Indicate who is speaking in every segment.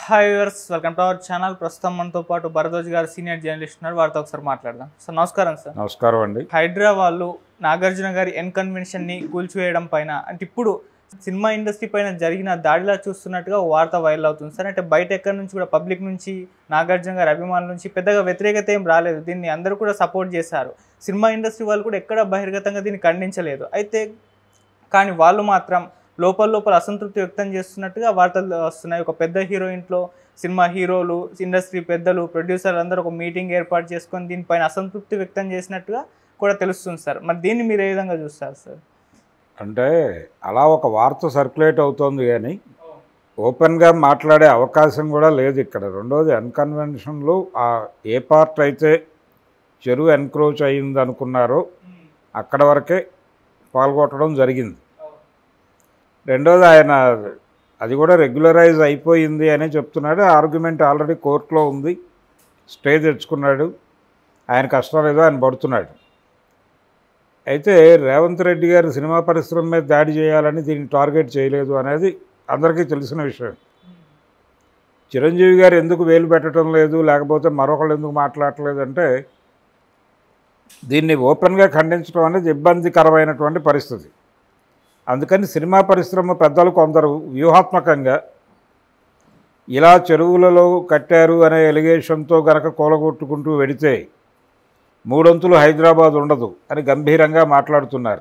Speaker 1: hi viewers welcome to our channel ప్రస్తుతం మనతో పాటు భరద్వాజ్ గారు సీనియర్ జర్నలిస్ట్ ఉన్నారు వారితో ఒకసారి మాట్లాడదాం సార్ నమస్కారం సార్
Speaker 2: నమస్కారం అండి
Speaker 1: హైడ్రా వాళ్ళు నాగార్జున గారి ఎన్ కన్వెన్షన్ని కూల్చివేయడం పైన అంటే ఇప్పుడు సినిమా ఇండస్ట్రీ పైన జరిగిన దాడిలా చూస్తున్నట్టుగా ఓ వార్త వైరల్ అవుతుంది సార్ అంటే బయట ఎక్కడి నుంచి కూడా పబ్లిక్ నుంచి నాగార్జున గారి అభిమానుల నుంచి పెద్దగా వ్యతిరేకత ఏం రాలేదు దీన్ని అందరూ కూడా సపోర్ట్ చేశారు సినిమా ఇండస్ట్రీ వాళ్ళు కూడా ఎక్కడ బహిర్గతంగా దీన్ని ఖండించలేదు అయితే కానీ వాళ్ళు మాత్రం లోపల లోపల అసంతృప్తి వ్యక్తం చేస్తున్నట్టుగా వార్తలు వస్తున్నాయి ఒక పెద్ద హీరోయిన్లో సినిమా హీరోలు ఇండస్ట్రీ పెద్దలు ప్రొడ్యూసర్లు అందరూ ఒక మీటింగ్ ఏర్పాటు చేసుకొని దీనిపైన అసంతృప్తి వ్యక్తం చేసినట్టుగా కూడా తెలుస్తుంది సార్ మరి దీన్ని మీరు ఏ విధంగా చూస్తారు సార్
Speaker 2: అంటే అలా ఒక వార్త సర్క్యులేట్ అవుతోంది కానీ ఓపెన్గా మాట్లాడే అవకాశం కూడా లేదు ఇక్కడ రెండోది అన్కన్వెన్షన్లు ఆ ఏ పార్ట్ అయితే చెరువు ఎన్క్రోచ్ అయింది అనుకున్నారో అక్కడ వరకే పాల్గొట్టడం జరిగింది రెండోది ఆయన అది కూడా రెగ్యులరైజ్ అయిపోయింది అనే చెప్తున్నాడు ఆర్గ్యుమెంట్ ఆల్రెడీ కోర్టులో ఉంది స్టే తెచ్చుకున్నాడు ఆయన కష్టం ఏదో ఆయన పడుతున్నాడు అయితే రేవంత్ రెడ్డి గారు సినిమా పరిశ్రమ మీద దాడి చేయాలని దీన్ని టార్గెట్ చేయలేదు అనేది అందరికీ తెలిసిన విషయం చిరంజీవి గారు ఎందుకు వేలు పెట్టడం లేదు లేకపోతే మరొకళ్ళు ఎందుకు మాట్లాడట్లేదు అంటే దీన్ని ఓపెన్గా ఖండించడం అనేది ఇబ్బందికరమైనటువంటి పరిస్థితి అందుకని సినిమా పరిశ్రమ పెద్దలు కొందరు వ్యూహాత్మకంగా ఇలా చెరువులలో కట్టారు అనే ఎలిగేషన్తో గనక కూలగొట్టుకుంటూ వెడితే మూడొంతులు హైదరాబాద్ ఉండదు అని గంభీరంగా మాట్లాడుతున్నారు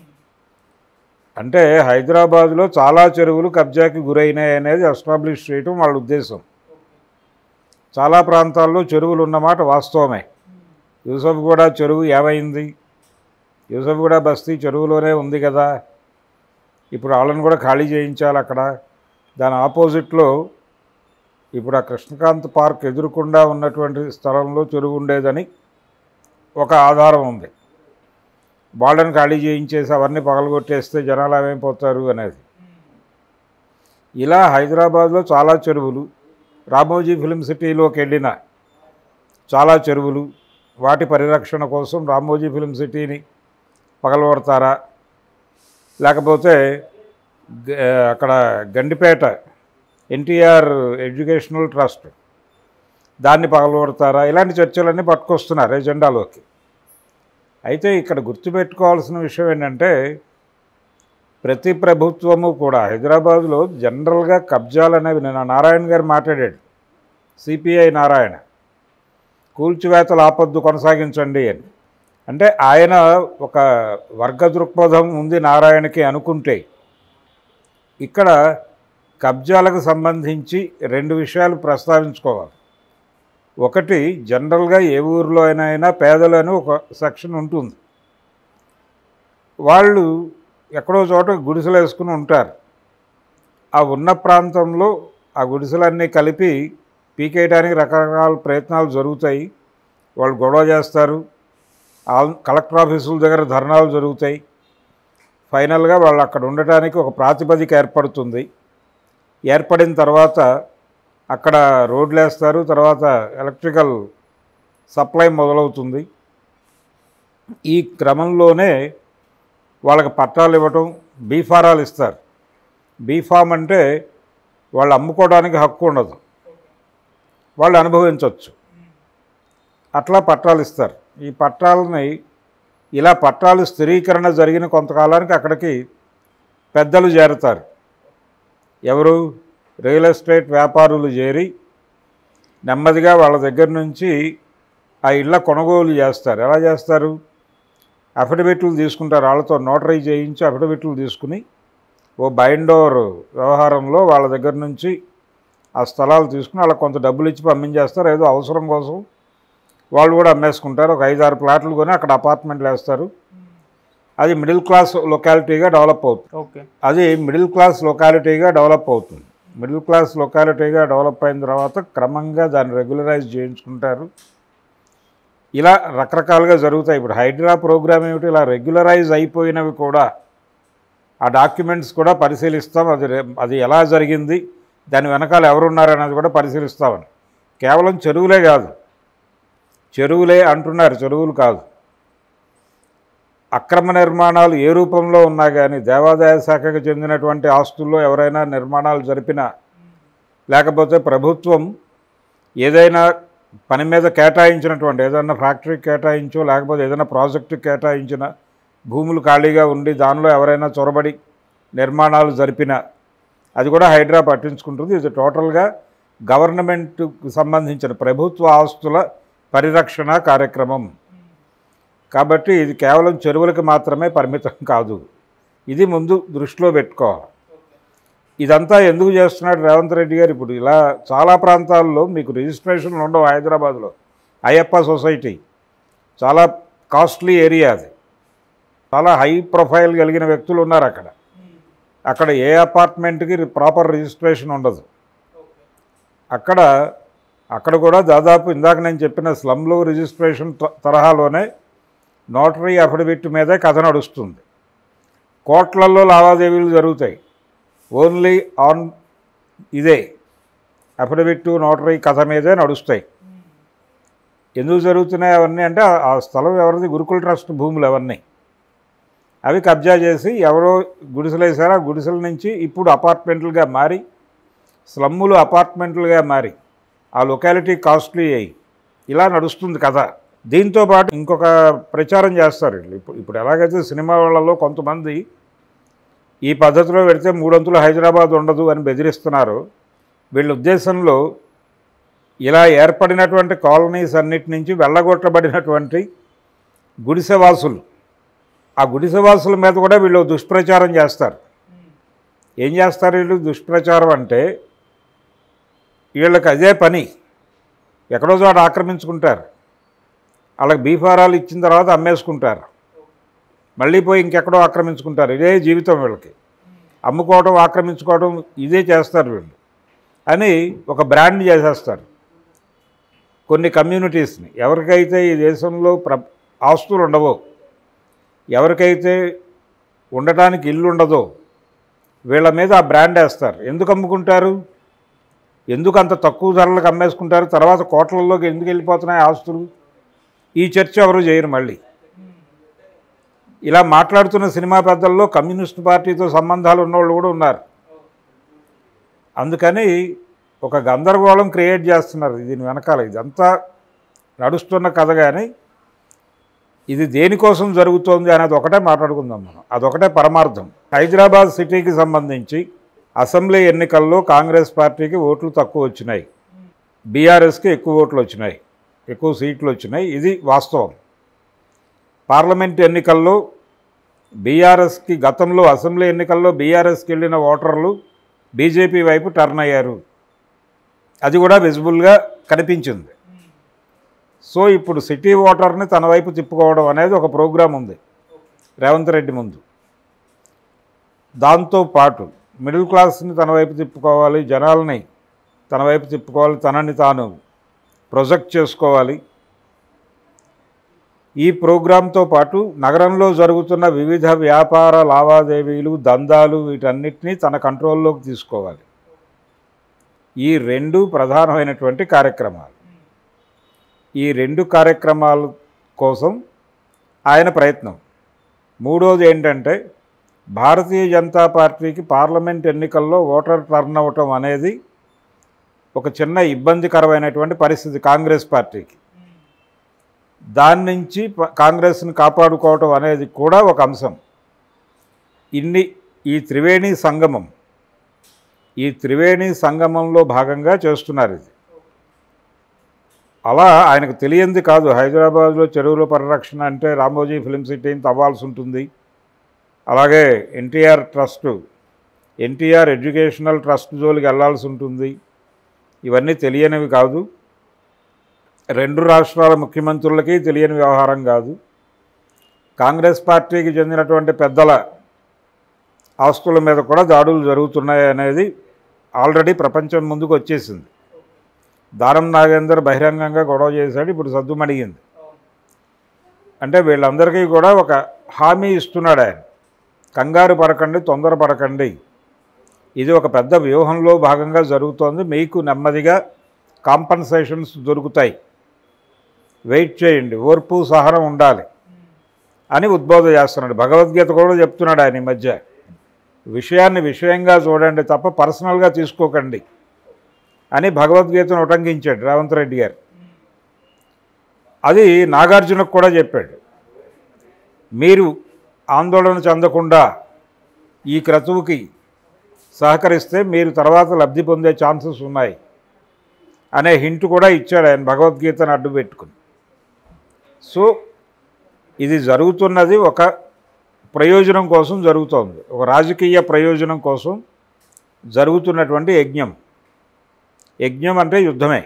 Speaker 2: అంటే హైదరాబాద్లో చాలా చెరువులు కబ్జాకి గురైనాయి అనేది ఎస్టాబ్లిష్ చేయటం వాళ్ళ ఉద్దేశం చాలా ప్రాంతాల్లో చెరువులు ఉన్నమాట వాస్తవమే యూసఫ్ కూడా చెరువు ఏమైంది యూసఫ్ కూడా బస్తీ చెరువులోనే ఉంది కదా ఇప్పుడు వాళ్ళని కూడా ఖాళీ చేయించాలి అక్కడ దాని ఆపోజిట్లో ఇప్పుడు ఆ కృష్ణకాంత్ పార్క్ ఎదురుకుండా ఉన్నటువంటి స్థలంలో చెరువు ఉండేదని ఒక ఆధారం ఉంది వాళ్ళని ఖాళీ చేయించేసి అవన్నీ పగలగొట్టేస్తే జనాలు ఏమైపోతారు అనేది ఇలా హైదరాబాద్లో చాలా చెరువులు రామోజీ ఫిలిం సిటీలోకి వెళ్ళిన చాలా చెరువులు వాటి పరిరక్షణ కోసం రామోజీ ఫిలిం సిటీని పగలగొడతారా లేకపోతే గ- అక్కడ గండిపేట ఎన్టీఆర్ ఎడ్యుకేషనల్ ట్రస్ట్ దాన్ని పగలగొడతారా ఇలాంటి చర్చలన్నీ పట్టుకొస్తున్నారు ఎజెండాలోకి అయితే ఇక్కడ గుర్తుపెట్టుకోవాల్సిన విషయం ఏంటంటే ప్రతి ప్రభుత్వము కూడా హైదరాబాద్లో జనరల్గా కబ్జాలు అనేవి నేను నారాయణ గారు మాట్లాడాడు సిపిఐ నారాయణ కూల్చివేతలు ఆపొద్దు కొనసాగించండి అని అంటే ఆయన ఒక వర్గ దృక్పథం ఉంది నారాయణకి అనుకుంటే ఇక్కడ కబ్జాలకు సంబంధించి రెండు విషయాలు ప్రస్తావించుకోవాలి ఒకటి జనరల్గా ఏ ఊరిలో అయినా అయినా పేదలు అని ఒక సెక్షన్ ఉంటుంది వాళ్ళు ఎక్కడో చోట గుడిసెలు వేసుకుని ఉంటారు ఆ ఉన్న ప్రాంతంలో ఆ గుడిసెలన్నీ కలిపి పీకేయడానికి రకరకాల ప్రయత్నాలు జరుగుతాయి వాళ్ళు గొడవ చేస్తారు ఆల్ కలెక్టర్ ఆఫీసుల దగ్గర ధర్నాలు జరుగుతాయి ఫైనల్గా వాళ్ళు అక్కడ ఉండటానికి ఒక ప్రాతిపదిక ఏర్పడుతుంది ఏర్పడిన తర్వాత అక్కడ రోడ్లు వేస్తారు తర్వాత ఎలక్ట్రికల్ సప్లై మొదలవుతుంది ఈ క్రమంలోనే వాళ్ళకి పట్టాలు ఇవ్వటం బీఫారాలు ఇస్తారు బీఫామ్ అంటే వాళ్ళు అమ్ముకోవడానికి హక్కు ఉండదు వాళ్ళు అనుభవించవచ్చు అట్లా పట్టాలు ఇస్తారు ఈ పట్టాలని ఇలా పట్టాలు స్థిరీకరణ జరిగిన కొంతకాలానికి అక్కడికి పెద్దలు చేరతారు ఎవరు రియల్ ఎస్టేట్ వ్యాపారులు చేరి నెమ్మదిగా వాళ్ళ దగ్గర నుంచి ఆ ఇళ్ళ కొనుగోలు చేస్తారు ఎలా చేస్తారు అఫిడవిట్లు తీసుకుంటారు వాళ్ళతో నోటరీ చేయించి అఫిడవిట్లు తీసుకుని ఓ బైండోర్ వ్యవహారంలో వాళ్ళ దగ్గర నుంచి ఆ స్థలాలు తీసుకుని వాళ్ళకి కొంత డబ్బులు ఇచ్చి పంపించేస్తారు ఏదో అవసరం కోసం వాళ్ళు కూడా అమ్మేసుకుంటారు ఒక ఐదారు ప్లాట్లు కొని అక్కడ అపార్ట్మెంట్లు వేస్తారు అది మిడిల్ క్లాస్ లొకాలిటీగా డెవలప్ అవుతుంది
Speaker 1: ఓకే
Speaker 2: అది మిడిల్ క్లాస్ లొకాలిటీగా డెవలప్ అవుతుంది మిడిల్ క్లాస్ లొకాలిటీగా డెవలప్ అయిన తర్వాత క్రమంగా దాన్ని రెగ్యులరైజ్ చేయించుకుంటారు ఇలా రకరకాలుగా జరుగుతాయి ఇప్పుడు హైడ్రా ప్రోగ్రామ్ ఏమిటి ఇలా రెగ్యులరైజ్ అయిపోయినవి కూడా ఆ డాక్యుమెంట్స్ కూడా పరిశీలిస్తాం అది రే- అది ఎలా జరిగింది దాని వెనకాల ఎవరున్నారనేది కూడా పరిశీలిస్తామని కేవలం చెరువులే కాదు చెరువులే అంటున్నారు చెరువులు కాదు అక్రమ నిర్మాణాలు ఏ రూపంలో ఉన్నా కానీ దేవాదాయ శాఖకు చెందినటువంటి ఆస్తుల్లో ఎవరైనా నిర్మాణాలు జరిపినా లేకపోతే ప్రభుత్వం ఏదైనా పని మీద కేటాయించినటువంటి ఏదైనా ఫ్యాక్టరీ కేటాయించో లేకపోతే ఏదైనా ప్రాజెక్టు కేటాయించిన భూములు ఖాళీగా ఉండి దానిలో ఎవరైనా చొరబడి నిర్మాణాలు జరిపిన అది కూడా హైడ్రా పట్టించుకుంటుంది ఇది టోటల్గా గవర్నమెంట్కు సంబంధించిన ప్రభుత్వ ఆస్తుల పరిరక్షణ కార్యక్రమం కాబట్టి ఇది కేవలం చెరువులకు మాత్రమే పరిమితం కాదు ఇది ముందు దృష్టిలో పెట్టుకోవాలి ఇదంతా ఎందుకు చేస్తున్నాడు రేవంత్ రెడ్డి గారు ఇప్పుడు ఇలా చాలా ప్రాంతాల్లో మీకు రిజిస్ట్రేషన్లు ఉండవు హైదరాబాద్లో అయ్యప్ప సొసైటీ చాలా కాస్ట్లీ ఏరియా అది చాలా హై ప్రొఫైల్ కలిగిన వ్యక్తులు ఉన్నారు అక్కడ అక్కడ ఏ అపార్ట్మెంట్కి ప్రాపర్ రిజిస్ట్రేషన్ ఉండదు అక్కడ అక్కడ కూడా దాదాపు ఇందాక నేను చెప్పిన స్లమ్లో రిజిస్ట్రేషన్ త- తరహాలోనే నోటరీ అఫిడవిట్ మీదే కథ నడుస్తుంది కోట్లల్లో లావాదేవీలు జరుగుతాయి ఓన్లీ ఆన్ ఇదే అఫిడవిట్ నోటరీ కథ మీదే నడుస్తాయి ఎందుకు జరుగుతున్నాయి అవన్నీ అంటే ఆ- ఆ స్థలం ఎవరిది గురుకుల ట్రస్ట్ భూములు అవన్నీ అవి కబ్జా చేసి ఎవరో గుడిసెలు వేశారు ఆ గుడిసెల నుంచి ఇప్పుడు అపార్ట్మెంట్లుగా మారి స్లమ్ములు అపార్ట్మెంట్లుగా మారి ఆ లొకాలిటీ కాస్ట్లీ అయ్యి ఇలా నడుస్తుంది కథ దీంతో పాటు ఇంకొక ప్రచారం చేస్తారు వీళ్ళు ఇప్పుడు ఇప్పుడు ఎలాగైతే సినిమా వాళ్ళలో కొంతమంది ఈ పద్ధతిలో పెడితే మూడొంతులు హైదరాబాద్ ఉండదు అని బెదిరిస్తున్నారు వీళ్ళ ఉద్దేశంలో ఇలా ఏర్పడినటువంటి కాలనీస్ అన్నిటి నుంచి వెళ్ళగొట్టబడినటువంటి గుడిసెవాసులు ఆ గుడిసెవాసుల మీద కూడా వీళ్ళు దుష్ప్రచారం చేస్తారు ఏం చేస్తారు వీళ్ళు దుష్ప్రచారం అంటే వీళ్ళకి అదే పని ఎక్కడో చోట ఆక్రమించుకుంటారు వాళ్ళకి బీఫారాలు ఇచ్చిన తర్వాత అమ్మేసుకుంటారు మళ్ళీ పోయి ఇంకెక్కడో ఆక్రమించుకుంటారు ఇదే జీవితం వీళ్ళకి అమ్ముకోవడం ఆక్రమించుకోవడం ఇదే చేస్తారు వీళ్ళు అని ఒక బ్రాండ్ చేసేస్తారు కొన్ని కమ్యూనిటీస్ని ఎవరికైతే ఈ దేశంలో ప్ర ఆస్తులు ఉండవో ఎవరికైతే ఉండటానికి ఇల్లు ఉండదో వీళ్ళ మీద ఆ బ్రాండ్ వేస్తారు ఎందుకు అమ్ముకుంటారు ఎందుకు అంత తక్కువ ధరలకు అమ్మేసుకుంటారు తర్వాత కోట్లలోకి ఎందుకు వెళ్ళిపోతున్నాయి ఆస్తులు ఈ చర్చ ఎవరు చేయరు మళ్ళీ ఇలా మాట్లాడుతున్న సినిమా పెద్దల్లో కమ్యూనిస్ట్ పార్టీతో సంబంధాలు ఉన్నవాళ్ళు కూడా ఉన్నారు అందుకని ఒక గందరగోళం క్రియేట్ చేస్తున్నారు దీని వెనకాల ఇదంతా నడుస్తున్న కథ కానీ ఇది దేనికోసం జరుగుతోంది అనేది ఒకటే మాట్లాడుకుందాం మనం అదొకటే పరమార్థం హైదరాబాద్ సిటీకి సంబంధించి అసెంబ్లీ ఎన్నికల్లో కాంగ్రెస్ పార్టీకి ఓట్లు తక్కువ వచ్చినాయి బీఆర్ఎస్కి ఎక్కువ ఓట్లు వచ్చినాయి ఎక్కువ సీట్లు వచ్చినాయి ఇది వాస్తవం పార్లమెంట్ ఎన్నికల్లో బీఆర్ఎస్కి గతంలో అసెంబ్లీ ఎన్నికల్లో బీఆర్ఎస్కి వెళ్ళిన ఓటర్లు బీజేపీ వైపు టర్న్ అయ్యారు అది కూడా విజిబుల్గా కనిపించింది సో ఇప్పుడు సిటీ ఓటర్ని తన వైపు తిప్పుకోవడం అనేది ఒక ప్రోగ్రాం ఉంది రేవంత్ రెడ్డి ముందు దాంతో పాటు మిడిల్ క్లాస్ని తన వైపు తిప్పుకోవాలి జనాల్ని తన వైపు తిప్పుకోవాలి తనని తాను ప్రొజెక్ట్ చేసుకోవాలి ఈ ప్రోగ్రాంతో పాటు నగరంలో జరుగుతున్న వివిధ వ్యాపార లావాదేవీలు దందాలు వీటన్నిటినీ తన కంట్రోల్లోకి తీసుకోవాలి ఈ రెండు ప్రధానమైనటువంటి కార్యక్రమాలు ఈ రెండు కార్యక్రమాల కోసం ఆయన ప్రయత్నం మూడోది ఏంటంటే భారతీయ జనతా పార్టీకి పార్లమెంట్ ఎన్నికల్లో ఓటర్ టర్న్ అవటం అనేది ఒక చిన్న ఇబ్బందికరమైనటువంటి పరిస్థితి కాంగ్రెస్ పార్టీకి దాని నుంచి ప- కాంగ్రెస్ని కాపాడుకోవటం అనేది కూడా ఒక అంశం ఇన్ని ఈ త్రివేణి సంగమం ఈ త్రివేణి సంగమంలో భాగంగా చేస్తున్నారు ఇది అలా ఆయనకు తెలియంది కాదు హైదరాబాద్లో చెరువుల పరిరక్షణ అంటే రామోజీ ఫిలిం సిటీని తవ్వాల్సి ఉంటుంది అలాగే NTR trust NTR educational trust జోలికి వెళ్ళాల్సి ఉంటుంది ఇవన్నీ తెలియనివి కాదు రెండు రాష్ట్రాల ముఖ్యమంత్రులకి తెలియని వ్యవహారం కాదు కాంగ్రెస్ పార్టీకి చెందినటువంటి పెద్దల ఆస్తుల మీద కూడా దాడులు జరుగుతున్నాయి అనేది ఆల్రెడీ ప్రపంచం ముందుకు వచ్చేసింది దారం నాగేందర్ బహిరంగంగా గొడవ చేశాడు ఇప్పుడు సద్దుమణిగింది అంటే వీళ్ళందరికీ కూడా ఒక హామీ ఇస్తున్నాడు ఆయన కంగారు పడకండి తొందర పడకండి ఇది ఒక పెద్ద వ్యూహంలో భాగంగా జరుగుతోంది మీకు నెమ్మదిగా కాంపన్సేషన్స్ దొరుకుతాయి వెయిట్ చేయండి ఓర్పు సహనం ఉండాలి అని ఉద్బోధ చేస్తున్నాడు భగవద్గీత కూడా చెప్తున్నాడు ఆయన ఈ మధ్య విషయాన్ని విషయంగా చూడండి తప్ప పర్సనల్గా తీసుకోకండి అని భగవద్గీతను ఉటంకించాడు రేవంత్ రెడ్డి గారు అది నాగార్జునకు కూడా చెప్పాడు మీరు ఆందోళన చెందకుండా ఈ క్రతువుకి సహకరిస్తే మీరు తర్వాత లబ్ధి పొందే ఛాన్సెస్ ఉన్నాయి అనే హింట్ కూడా ఇచ్చాడు ఆయన భగవద్గీతను అడ్డు పెట్టుకుని సో ఇది జరుగుతున్నది ఒక ప్రయోజనం కోసం జరుగుతోంది ఒక రాజకీయ ప్రయోజనం కోసం జరుగుతున్నటువంటి యజ్ఞం యజ్ఞం అంటే యుద్ధమే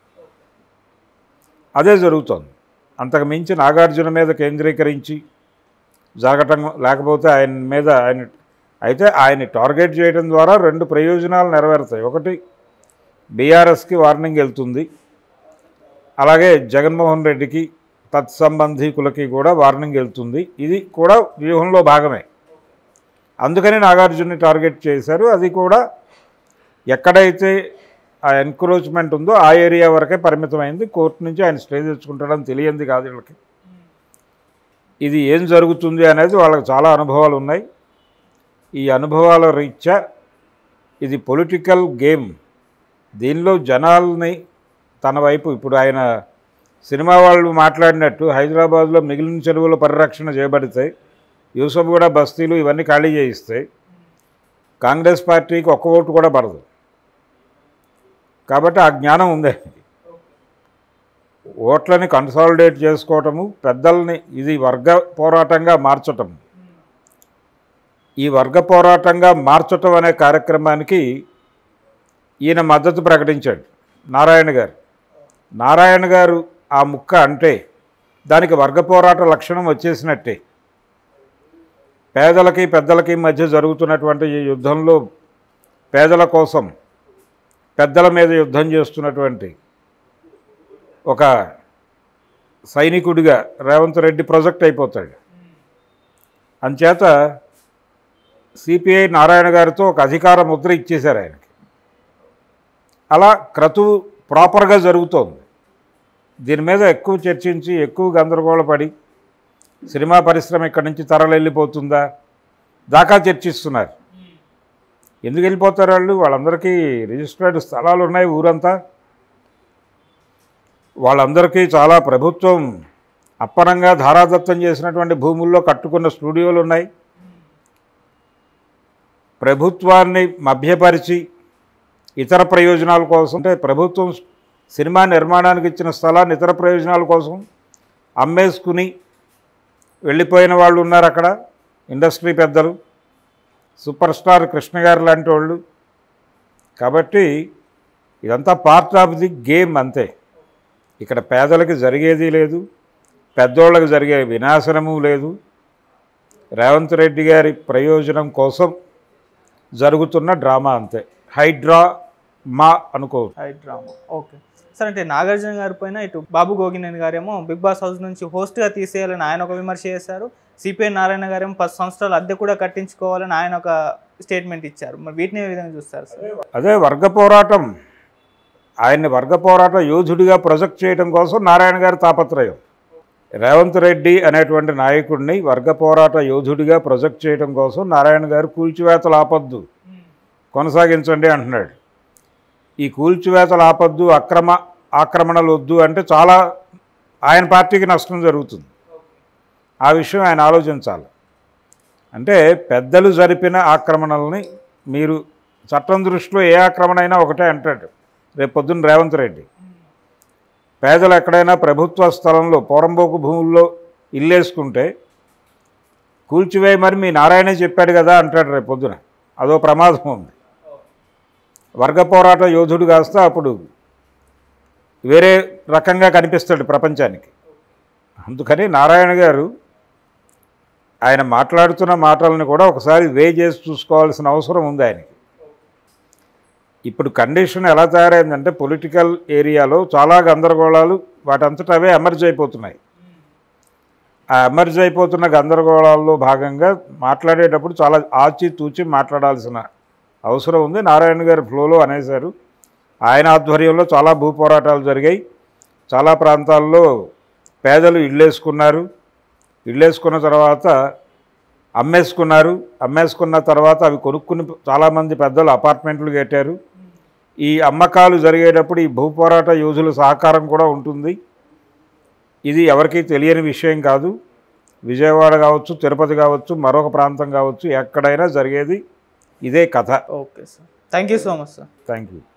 Speaker 2: అదే జరుగుతోంది అంతకు మించి నాగార్జున మీద కేంద్రీకరించి జరగటం లేకపోతే ఆయన మీద ఆయన అయితే ఆయన్ని టార్గెట్ చేయడం ద్వారా రెండు ప్రయోజనాలు నెరవేరుతాయి ఒకటి బీఆర్ఎస్కి వార్నింగ్ వెళ్తుంది అలాగే జగన్మోహన్ రెడ్డికి తత్సంబంధీకులకి కూడా వార్నింగ్ వెళ్తుంది ఇది కూడా వ్యూహంలో భాగమే అందుకని నాగార్జున్ని టార్గెట్ చేశారు అది కూడా ఎక్కడైతే ఆ ఎన్క్రోచ్మెంట్ ఉందో ఆ ఏరియా వరకే పరిమితమైంది కోర్టు నుంచి ఆయన స్టే తెచ్చుకుంటాడని తెలియంది కాదు వీళ్ళకి ఇది ఏం జరుగుతుంది అనేది వాళ్ళకి చాలా అనుభవాలు ఉన్నాయి ఈ అనుభవాల రీత్యా ఇది పొలిటికల్ గేమ్ దీనిలో జనాల్ని తన వైపు ఇప్పుడు ఆయన సినిమా వాళ్ళు మాట్లాడినట్టు హైదరాబాద్లో మిగిలిన చెరువుల పరిరక్షణ చేయబడతాయి యూసఫ్గూడ బస్తీలు ఇవన్నీ ఖాళీ చేయిస్తాయి కాంగ్రెస్ పార్టీకి ఒక్క ఓటు కూడా పడదు కాబట్టి ఆ జ్ఞానం ఉంది ఓట్లని కన్సాలిడేట్ చేసుకోవటము పెద్దల్ని ఇది వర్గ పోరాటంగా మార్చటం ఈ వర్గ పోరాటంగా మార్చటం అనే కార్యక్రమానికి ఈయన మద్దతు ప్రకటించాడు నారాయణ గారు నారాయణ గారు ఆ ముక్క అంటే దానికి వర్గ పోరాట లక్షణం వచ్చేసినట్టే పేదలకి పెద్దలకి మధ్య జరుగుతున్నటువంటి ఈ యుద్ధంలో పేదల కోసం పెద్దల మీద యుద్ధం చేస్తున్నటువంటి ఒక సైనికుడిగా రేవంత్ రెడ్డి ప్రొజెక్ట్ అయిపోతాడు అంచేత సిపిఐ నారాయణ గారితో ఒక అధికార ముద్ర ఇచ్చేశారు ఆయనకి అలా క్రతువు ప్రాపర్గా జరుగుతోంది దీని మీద ఎక్కువ చర్చించి ఎక్కువ గందరగోళపడి సినిమా పరిశ్రమ ఇక్కడి నుంచి తరలిపోతుందా దాకా చర్చిస్తున్నారు ఎందుకు వెళ్ళిపోతారు వాళ్ళు వాళ్ళందరికీ రిజిస్టర్డ్ స్థలాలు ఉన్నాయి ఊరంతా వాళ్ళందరికీ చాలా ప్రభుత్వం అప్పనంగా ధారాదత్తం చేసినటువంటి భూముల్లో కట్టుకున్న స్టూడియోలు ఉన్నాయి ప్రభుత్వాన్ని మభ్యపరిచి ఇతర ప్రయోజనాల కోసం అంటే ప్రభుత్వం సినిమా నిర్మాణానికి ఇచ్చిన స్థలాన్ని ఇతర ప్రయోజనాల కోసం అమ్మేసుకుని వెళ్ళిపోయిన వాళ్ళు ఉన్నారు అక్కడ ఇండస్ట్రీ పెద్దలు సూపర్ స్టార్ కృష్ణ గారు లాంటి వాళ్ళు కాబట్టి ఇదంతా పార్ట్ ఆఫ్ ది గేమ్ అంతే ఇక్కడ పేదలకు జరిగేది లేదు పెద్దోళ్ళకి జరిగే వినాశనము లేదు రేవంత్ రెడ్డి గారి ప్రయోజనం కోసం జరుగుతున్న డ్రామా అంతే హైడ్రా మా అనుకోవచ్చు
Speaker 1: హై డ్రామా ఓకే సార్ అంటే నాగార్జున గారి పైన ఇటు బాబు గోగినేని గారేమో బిగ్ బాస్ హౌస్ నుంచి హోస్ట్గా తీసేయాలని ఆయన ఒక విమర్శ చేశారు సిపిఐ నారాయణ గారేమో పది సంవత్సరాలు అద్దె కూడా కట్టించుకోవాలని ఆయన ఒక స్టేట్మెంట్ ఇచ్చారు మరి వీటిని ఏ విధంగా చూస్తారు సార్
Speaker 2: అదే వర్గ పోరాటం ఆయన్ని వర్గ పోరాట యోధుడిగా ప్రొజెక్ట్ చేయడం కోసం నారాయణ గారి తాపత్రయం రేవంత్ రెడ్డి అనేటువంటి నాయకుడిని వర్గ పోరాట యోధుడిగా ప్రొజెక్ట్ చేయడం కోసం నారాయణ గారు కూల్చివేతలు ఆపొద్దు కొనసాగించండి అంటున్నాడు ఈ కూల్చివేతలు ఆపొద్దు అక్రమ ఆక్రమణలు వద్దు అంటే చాలా ఆయన పార్టీకి నష్టం జరుగుతుంది ఆ విషయం ఆయన ఆలోచించాలి అంటే పెద్దలు జరిపిన ఆక్రమణల్ని మీరు చట్టం దృష్టిలో ఏ ఆక్రమణ అయినా ఒకటే అంటాడు రేపు పొద్దున్న రేవంత్ రెడ్డి పేదలు ఎక్కడైనా ప్రభుత్వ స్థలంలో పోరంబోకు భూముల్లో ఇల్లేసుకుంటే కూల్చివేయి మరి మీ నారాయణే చెప్పాడు కదా అంటాడు రేపు పొద్దున అదో ప్రమాదం ఉంది వర్గ పోరాట యోధుడు కాస్త అప్పుడు వేరే రకంగా కనిపిస్తాడు ప్రపంచానికి అందుకని నారాయణ గారు ఆయన మాట్లాడుతున్న మాటలను కూడా ఒకసారి వే చేసి చూసుకోవాల్సిన అవసరం ఉంది ఆయనకి ఇప్పుడు కండిషన్ ఎలా తయారైందంటే పొలిటికల్ ఏరియాలో చాలా గందరగోళాలు వాటంతట అవే ఎమర్జ్ అయిపోతున్నాయి ఆ ఎమర్జ్ అయిపోతున్న గందరగోళాల్లో భాగంగా మాట్లాడేటప్పుడు చాలా ఆచి తూచి మాట్లాడాల్సిన అవసరం ఉంది నారాయణ గారి ఫ్లోలో అనేశారు ఆయన ఆధ్వర్యంలో చాలా భూ పోరాటాలు జరిగాయి చాలా ప్రాంతాల్లో పేదలు ఇళ్ళేసుకున్నారు ఇళ్ళేసుకున్న తర్వాత అమ్మేసుకున్నారు అమ్మేసుకున్న తర్వాత అవి కొనుక్కుని చాలామంది పెద్దలు అపార్ట్మెంట్లు కట్టారు ఈ అమ్మకాలు జరిగేటప్పుడు ఈ భూపోరాట యోధుల సహకారం కూడా ఉంటుంది ఇది ఎవరికీ తెలియని విషయం కాదు విజయవాడ కావచ్చు తిరుపతి కావచ్చు మరొక ప్రాంతం కావచ్చు ఎక్కడైనా జరిగేది ఇదే కథ
Speaker 1: okay sir thank you so much sir
Speaker 2: thank you